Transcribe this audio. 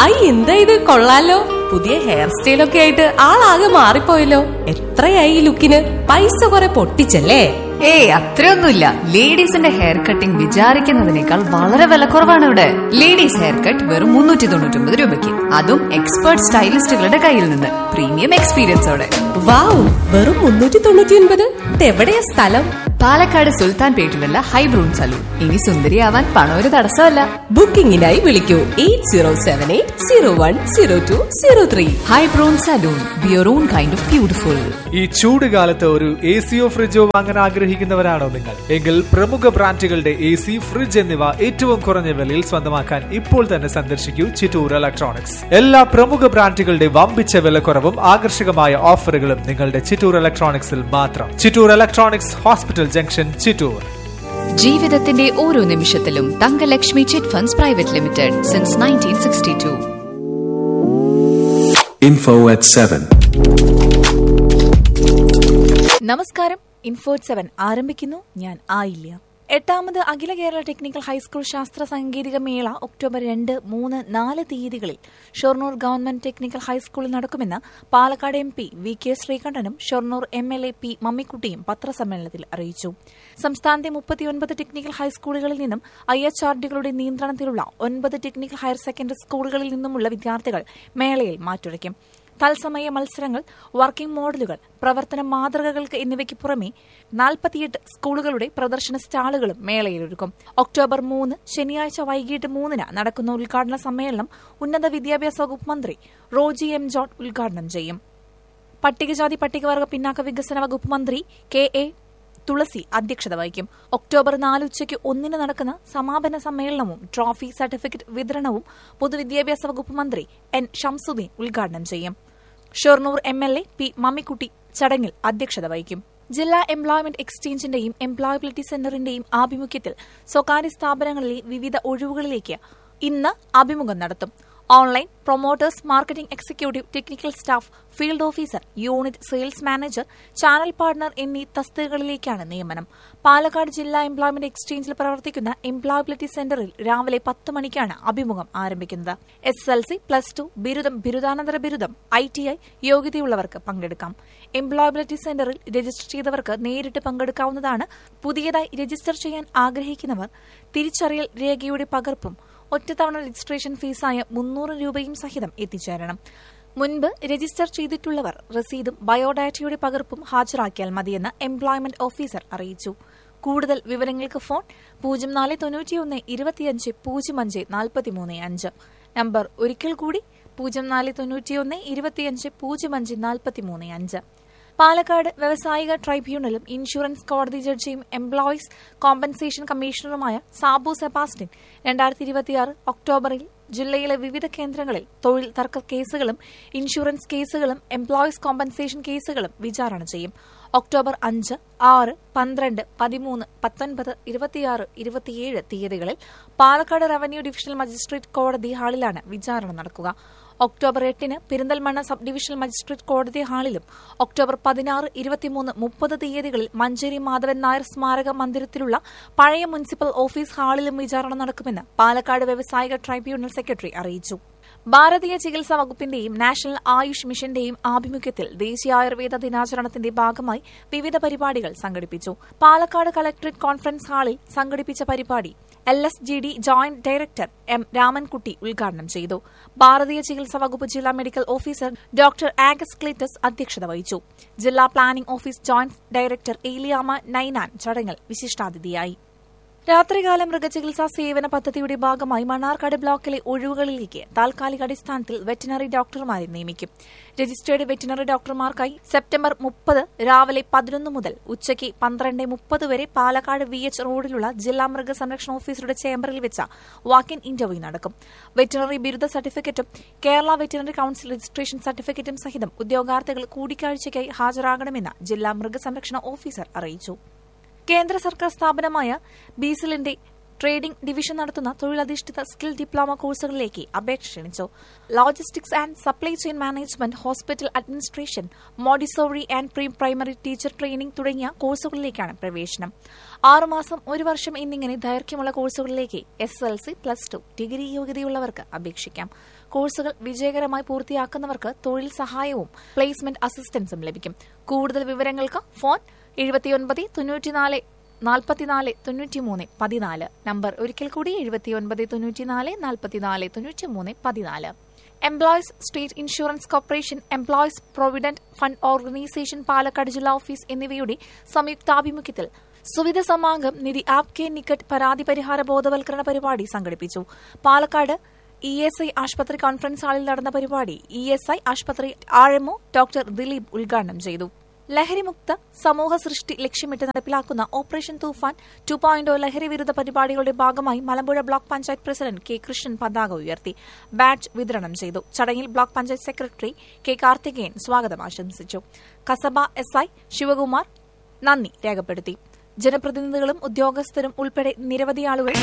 Hi എന്താ ഇത് കൊള്ളാലോ പുതിയ ഹെയർ സ്റ്റൈലൊക്കെ ആയിട്ട് ആളാകെ മാറിപ്പോയല്ലോ എത്രയായി ഈ ലുക്കിന് പൈസ കുറെ പൊട്ടിച്ചല്ലേ ഏയ് അത്രയൊന്നുമില്ല ലേഡീസിന്റെ ഹെയർ കട്ടിംഗ് വിചാരിക്കുന്നതിനേക്കാൾ വളരെ വിലക്കുറവാണ് ഇവിടെ ലേഡീസ് ഹെയർ കട്ട് വെറും മുന്നൂറ്റി തൊണ്ണൂറ്റി ഒമ്പത് രൂപയ്ക്ക് അതും എക്സ്പേർട്ട് സ്റ്റൈലിസ്റ്റുകളുടെ കയ്യിൽ നിന്ന് പ്രീമിയം എക്സ്പീരിയൻസോടെ വാവ് വെറും മുന്നൂറ്റി തൊണ്ണൂറ്റി ഒൻപത് എവിടെയാ സ്ഥലം പാലക്കാട് സുൽത്താൻ പേട്ടിലുള്ള ഹൈബ്രൂൺ സലൂൺ ഇനി സുന്ദരിയാവാൻ പണം ഒരു തടസ്സമല്ല ബുക്കിംഗിനായി വിളിക്കൂ eight zero seven eight zero one zero two zero three ഹൈബ്രൂൺ salon be your own kind of beautiful ഈ ചൂട് കാലത്ത് ഒരു എ സിയോ ഫ്രിഡ്ജോ വാങ്ങാൻ ആഗ്രഹിക്കുന്നവരാണോ നിങ്ങൾ എങ്കിൽ പ്രമുഖ ബ്രാൻഡുകളുടെ എ സി ഫ്രിഡ്ജ് എന്നിവ ഏറ്റവും കുറഞ്ഞ വിലയിൽ സ്വന്തമാക്കാൻ ഇപ്പോൾ തന്നെ സന്ദർശിക്കൂ ചിറ്റൂർ ഇലക്ട്രോണിക്സ് എല്ലാ പ്രമുഖ ബ്രാൻഡുകളുടെ വമ്പിച്ച വിലക്കുറവും ആകർഷകമായ ഓഫറുകളും നിങ്ങളുടെ ചിറ്റൂർ ഇലക്ട്രോണിക്സിൽ മാത്രം Chittoor electronics hospital junction Chittoor ജീവിതത്തിന്റെ ഓരോ നിമിഷത്തിലും Thankalakshmi chit funds private limited since nineteen sixty two Info at 7. നമസ്കാരം ഇൻഫോർട്ട് സെവൻ ആരംഭിക്കുന്നു ഞാൻ ആയില്യ എട്ടാമത് അഖില കേരള ടെക്നിക്കൽ ഹൈസ്കൂൾ ശാസ്ത്ര സാങ്കേതിക മേള ഒക്ടോബർ രണ്ട് മൂന്ന് നാല് തീയതികളിൽ ഷൊർണൂർ ഗവൺമെന്റ് ടെക്നിക്കൽ ഹൈസ്കൂളിൽ നടക്കുമെന്ന് Palakkad M P V K ശ്രീകണ്ഠനും Shoranur M L A P മമ്മിക്കുട്ടിയും പത്രസമ്മേളനത്തിൽ അറിയിച്ചു സംസ്ഥാനത്തെ മുപ്പത്തിയൊൻപത് ടെക്നിക്കൽ ഹൈസ്കൂളുകളിൽ നിന്നും ഐ എച്ച് ആർ ഡികളുടെ നിയന്ത്രണത്തിലുള്ള ഒൻപത് ടെക്നിക്കൽ ഹയർ സെക്കൻഡറി സ്കൂളുകളിൽ നിന്നുമുള്ള വിദ്യാർത്ഥികൾ മേളയിൽ മാറ്റുരയ്ക്കും തത്സമയ മത്സരങ്ങൾ വർക്കിംഗ് മോഡലുകൾ പ്രവർത്തന മാതൃകകൾക്ക് എന്നിവയ്ക്ക് പുറമെ നാൽപ്പത്തിയെട്ട് സ്കൂളുകളുടെ പ്രദർശന സ്റ്റാളുകളും മേളയിലൊരുക്കും ഒക്ടോബർ മൂന്ന് ശനിയാഴ്ച വൈകിട്ട് മൂന്നിന് നടക്കുന്ന ഉദ്ഘാടന സമ്മേളനം ഉന്നത വിദ്യാഭ്യാസ വകുപ്പ് മന്ത്രി റോജി എം ജോൺ ഉദ്ഘാടനം ചെയ്യും പട്ടികജാതി പട്ടികവർഗ പിന്നാക്ക വികസന വകുപ്പ് മന്ത്രി കെ എ തുളസി അധ്യക്ഷത വഹിക്കും ഒക്ടോബർ നാല് ഉച്ചയ്ക്ക് ഒന്നിന് നടക്കുന്ന സമാപന സമ്മേളനവും ട്രോഫി സർട്ടിഫിക്കറ്റ് വിതരണവും പൊതുവിദ്യാഭ്യാസ വകുപ്പ് മന്ത്രി എൻ ഷംസുദ്ദീൻ ഉദ്ഘാടനം ചെയ്യും Shoranur M L A P Mammikutty ചടങ്ങിൽ അധ്യക്ഷത വഹിക്കും ജില്ലാ എംപ്ലോയ്മെന്റ് എക്സ്ചേഞ്ചിന്റെയും എംപ്ലോയബിലിറ്റി സെന്ററിന്റെയും ആഭിമുഖ്യത്തിൽ സ്വകാര്യ സ്ഥാപനങ്ങളിലെ വിവിധ ഒഴിവുകളിലേക്ക് ഇന്ന് അഭിമുഖം നടത്തും online promoters marketing executive technical staff field officer unit sales manager channel partner എന്നീ തസ്തികകളിലേക്കാണ് നിയമനം പാലക്കാട് ജില്ലാ എംപ്ലോയ്മെന്റ് എക്സ്ചേഞ്ചിൽ പ്രവർത്തിക്കുന്ന എംപ്ലോയബിലിറ്റി സെന്ററിൽ രാവിലെ പത്ത് മണിക്കാണ് അഭിമുഖം ആരംഭിക്കുന്നത് S L C plus two ബിരുദം ബിരുദാനന്തര ബിരുദം ഐ ടി ഐ യോഗ്യതയുള്ളവർക്ക് പങ്കെടുക്കാം എംപ്ലോയബിലിറ്റി സെന്ററിൽ രജിസ്റ്റർ ചെയ്തവർക്ക് നേരിട്ട് പങ്കെടുക്കാവുന്നതാണ് പുതിയതായി രജിസ്റ്റർ ചെയ്യാൻ ആഗ്രഹിക്കുന്നവർ തിരിച്ചറിയൽ രേഖയുടെ പകർപ്പും ഒറ്റത്തവണ രജിസ്ട്രേഷൻ ഫീസായ മുന്നൂറ് രൂപയും സഹിതം എത്തിച്ചേരണം മുൻപ് രജിസ്റ്റർ ചെയ്തിട്ടുള്ളവർ രസീതും ബയോഡാറ്റയുടെ പകർപ്പും ഹാജരാക്കിയാൽ മതിയെന്ന് എംപ്ലോയ്മെന്റ് ഓഫീസർ അറിയിച്ചു കൂടുതൽ വിവരങ്ങൾക്ക് ഫോൺ പൂജ്യം നാല് തൊണ്ണൂറ്റിയൊന്ന് ഇരുപത്തിയഞ്ച് പൂജ്യം അഞ്ച് നാൽപ്പത്തിമൂന്ന് അഞ്ച് നമ്പർ ഒരിക്കൽ കൂടി പൂജ്യം നാല് തൊണ്ണൂറ്റിയൊന്ന് ഇരുപത്തിയഞ്ച് പൂജ്യം അഞ്ച് നാൽപ്പത്തിമൂന്ന് അഞ്ച് പാലക്കാട് വ്യവസായിക ട്രൈബ്യൂണലും ഇൻഷുറൻസ് കോടതി ജഡ്ജിയും എംപ്ലോയീസ് കോമ്പൻസേഷൻ കമ്മീഷണറുമായ സാബു സെബാസ്റ്റ്യൻ രണ്ടായിരത്തി ഇരുപത്തിയാറ് ഒക്ടോബറിൽ ജില്ലയിലെ വിവിധ കേന്ദ്രങ്ങളിൽ തൊഴിൽ തർക്ക കേസുകളും ഇൻഷുറൻസ് കേസുകളും എംപ്ലോയീസ് കോമ്പൻസേഷൻ കേസുകളും വിചാരണ ചെയ്യും ഒക്ടോബർ അഞ്ച് ആറ് പന്ത്രണ്ട് പതിമൂന്ന് പത്തൊൻപത് ഇരുപത്തിയാറ് ഇരുപത്തിയേഴ് തീയതികളിൽ പാലക്കാട് റവന്യൂ ഡിവിഷണൽ മജിസ്ട്രേറ്റ് കോടതി ഹാളിലാണ് വിചാരണ നടക്കുക ഒക്ടോബർ എട്ടിന് പെരിന്തൽമണ്ണ സബ് ഡിവിഷണൽ മജിസ്ട്രേറ്റ് കോടതി ഹാളിലും ഒക്ടോബർ പതിനാറ് ഇരുപത്തിമൂന്ന് മുപ്പത് തീയതികളിൽ മഞ്ചേരി മാധവൻ നായർ സ്മാരക മന്ദിരത്തിലുള്ള പഴയ മുനിസിപ്പൽ ഓഫീസ് ഹാളിലും വിചാരണ നടക്കുമെന്ന് പാലക്കാട് വ്യവസായിക ട്രൈബ്യൂണൽ സെക്രട്ടറി അറിയിച്ചു ഭാരതീയ ചികിത്സാ വകുപ്പിന്റെയും നാഷണൽ ആയുഷ് മിഷന്റെയും ആഭിമുഖ്യത്തിൽ ദേശീയ ആയുർവേദ ദിനാചരണത്തിന്റെ ഭാഗമായി വിവിധ പരിപാടികൾ സംഘടിപ്പിച്ചു പാലക്കാട് കളക്ടറേറ്റ് കോൺഫറൻസ് ഹാളിൽ സംഘടിപ്പിച്ച പരിപാടി L S G D joint director M Ramankutty ഉദ്ഘാടനം ചെയ്തു ഭാരതീയ ചികിത്സാ വകുപ്പ് ജില്ലാ medical officer doctor Agnes Cleetus അധ്യക്ഷത വഹിച്ചു ജില്ലാ planning office joint director Eliyamma Ninan ചടങ്ങിൽ വിശിഷ്ടാതിഥിയായി രാത്രികാല മൃഗചികിത്സാ സേവന പദ്ധതിയുടെ ഭാഗമായി മണ്ണാർക്കാട് ബ്ലോക്കിലെ ഒഴിവുകളിലേക്ക് താൽക്കാലിക അടിസ്ഥാനത്തിൽ വെറ്റിനറി ഡോക്ടർമാരെ നിയമിക്കും രജിസ്റ്റേർഡ് വെറ്റിനറി ഡോക്ടർമാർക്കായി സെപ്റ്റംബർ മുപ്പത് രാവിലെ പതിനൊന്ന് മുതൽ ഉച്ചയ്ക്ക് പന്ത്രണ്ട് മുപ്പത് വരെ പാലക്കാട് വി എച്ച് റോഡിലുള്ള ജില്ലാ മൃഗസംരക്ഷണ ഓഫീസറുടെ ചേംബറിൽ വെച്ച വാക്ക് ഇൻ ഇന്റർവ്യൂ നടക്കും വെറ്റിനറി ബിരുദ സർട്ടിഫിക്കറ്റും കേരള വെറ്റിനറി കൌൺസിൽ രജിസ്ട്രേഷൻ സർട്ടിഫിക്കറ്റും സഹിതം ഉദ്യോഗാർത്ഥികൾ കൂടിക്കാഴ്ചയ്ക്കായി ഹാജരാകണമെന്ന് ജില്ലാ മൃഗസംരക്ഷണ ഓഫീസർ അറിയിച്ചു കേന്ദ്ര സർക്കാർ സ്ഥാപനമായ ബീസിലിന്റെ ട്രേഡിംഗ് ഡിവിഷൻ നടത്തുന്ന തൊഴിലധിഷ്ഠിത സ്കിൽ ഡിപ്ലോമ കോഴ്സുകളിലേക്ക് അപേക്ഷ ക്ഷണിച്ചു logistics and supply chain management hospital administration Montessori and pre primary teacher training തുടങ്ങിയ കോഴ്സുകളിലേക്കാണ് പ്രവേശനം ആറുമാസം ഒരു വർഷം എന്നിങ്ങനെ ദൈർഘ്യമുള്ള കോഴ്സുകളിലേക്ക് S L C plus two degree യോഗ്യതയുള്ളവർക്ക് അപേക്ഷിക്കാം കോഴ്സുകൾ വിജയകരമായി പൂർത്തിയാക്കുന്നവർക്ക് തൊഴിൽ സഹായവും പ്ലേസ്മെന്റ് അസിസ്റ്റൻസും ലഭിക്കും കൂടുതൽ വിവരങ്ങൾക്ക് ഫോൺ എഴുപത്തിയൊൻപത് തൊണ്ണൂറ്റിനാല് നാൽപ്പത്തിനാല് തൊണ്ണൂറ്റിമൂന്ന് പതിനാല് നമ്പർ ഒരിക്കൽ കൂടി എഴുപത്തിയൊൻപത് തൊണ്ണൂറ്റിനാല് നാൽപ്പത്തിനാല് തൊണ്ണൂറ്റിമൂന്ന് പതിനാല് employees state insurance corporation employees provident fund organisation Palakkad ജില്ലാ ഓഫീസ് എന്നിവയുടെ സംയുക്താഭിമുഖ്യത്തിൽ സുവിധ സമാംഗം നിധി ആപ് കെ നിക്കറ്റ് പരാതി പരിഹാര ബോധവൽക്കരണ പരിപാടി സംഘടിപ്പിച്ചു പാലക്കാട് ഇ എസ് ഐ ആശുപത്രി കോൺഫറൻസ് ഹാളിൽ നടന്ന പരിപാടി ഇ എസ് ഐ ആശുപത്രി ആർഎംഒ ഡോക്ടർ ദിലീപ് ഉദ്ഘാടനം ചെയ്തു ലഹരിമുക്ത സമൂഹ സൃഷ്ടി ലക്ഷ്യമിട്ട് നടപ്പിലാക്കുന്ന ഓപ്പറേഷൻ തൂഫാൻ ടു പോയിന്റ് ലഹരി വിരുദ്ധ പരിപാടികളുടെ ഭാഗമായി Malampuzha block panchayat president K Krishnan പതാക ഉയർത്തി ബാഡ്ജ് വിതരണം ചെയ്തു ചടങ്ങിൽ block panchayat secretary K Karthikeyan സ്വാഗതം ആശംസിച്ചു കസബ എസ് ഐ ശിവകുമാർ നന്ദി രേഖപ്പെടുത്തി ജനപ്രതിനിധികളും ഉദ്യോഗസ്ഥരും ഉൾപ്പെടെ നിരവധി ആളുകൾ